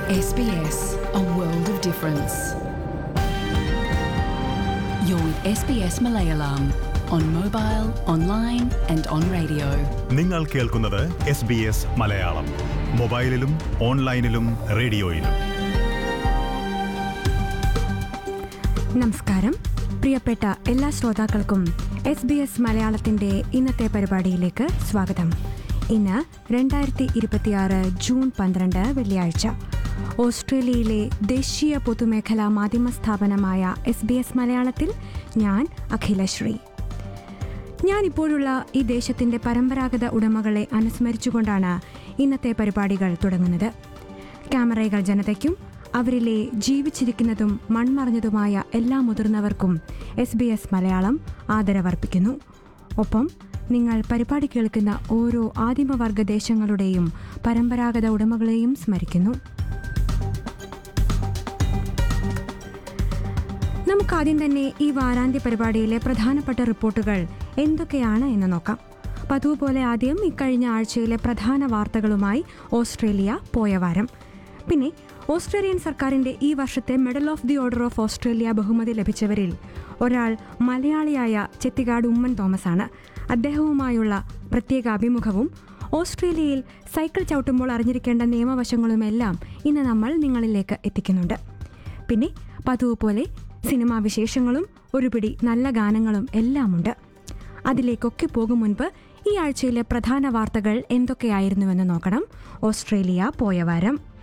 SBS, a world of difference. You're with SBS Malayalam on mobile, online, and on radio. നിങ്ങൾ കേൾക്കുന്നത് S B S Malayalam മൊബൈലിലും ഓൺലൈനിലും റേഡിയോയിലും നമസ്കാരം പ്രിയപ്പെട്ട എല്ലാ ശ്രോതാക്കൾക്കും എസ് ബി എസ് മലയാളത്തിന്റെ ഇന്നത്തെ പരിപാടിയിലേക്ക് സ്വാഗതം ഇന്ന് രണ്ടായിരത്തി ഇരുപത്തിയാറ് ജൂൺ പന്ത്രണ്ട് വെള്ളിയാഴ്ച ഓസ്ട്രേലിയയിലെ ദേശീയ പൊതുമേഖലാ മാധ്യമ സ്ഥാപനമായ എസ് ബി എസ് മലയാളത്തിൽ ഞാൻ അഖിലശ്രീ ഞാൻ ഇപ്പോഴുള്ള ഈ ദേശത്തിന്റെ പരമ്പരാഗത ഉടമകളെ അനുസ്മരിച്ചുകൊണ്ടാണ് ഇന്നത്തെ പരിപാടികൾ തുടങ്ങുന്നത് ക്യാമറകൾ ജനതയ്ക്കും അവരിലെ ജീവിച്ചിരിക്കുന്നതും മൺമറഞ്ഞതുമായ എല്ലാ മുതിർന്നവർക്കും എസ് ബി എസ് മലയാളം ആദരവർപ്പിക്കുന്നു ഒപ്പം നിങ്ങൾ പരിപാടി കേൾക്കുന്ന ഓരോ ആദിമവർഗ ദേശങ്ങളുടെയും പരമ്പരാഗത ഉടമകളെയും സ്മരിക്കുന്നു നമുക്കാദ്യം തന്നെ ഈ വാരാന്ത്യ പരിപാടിയിലെ പ്രധാനപ്പെട്ട റിപ്പോർട്ടുകൾ എന്തൊക്കെയാണ് എന്ന് നോക്കാം പതിവ് പോലെ ആദ്യം ഇക്കഴിഞ്ഞ ആഴ്ചയിലെ പ്രധാന വാർത്തകളുമായി ഓസ്ട്രേലിയ പോയ വാരം പിന്നെ ഓസ്ട്രേലിയൻ സർക്കാരിന്റെ ഈ വർഷത്തെ medal of the order of Australia ബഹുമതി ലഭിച്ചവരിൽ ഒരാൾ മലയാളിയായ ചെത്തിക്കാട് ഉമ്മൻ തോമസ് ആണ് അദ്ദേഹവുമായുള്ള പ്രത്യേക അഭിമുഖവും ഓസ്ട്രേലിയയിൽ സൈക്കിൾ ചവിട്ടുമ്പോൾ അറിഞ്ഞിരിക്കേണ്ട നിയമവശങ്ങളുമെല്ലാം ഇന്ന് നമ്മൾ നിങ്ങളിലേക്ക് എത്തിക്കുന്നുണ്ട് പിന്നെ പതിവ് പോലെ സിനിമാ വിശേഷങ്ങളും ഒരു പിടി നല്ല ഗാനങ്ങളും എല്ലാമുണ്ട് അതിലേക്കൊക്കെ പോകും മുൻപ് ഈ ആഴ്ചയിലെ പ്രധാന വാർത്തകൾ എന്തൊക്കെയായിരുന്നുവെന്ന് നോക്കണം ഓസ്ട്രേലിയ പോയ വാരം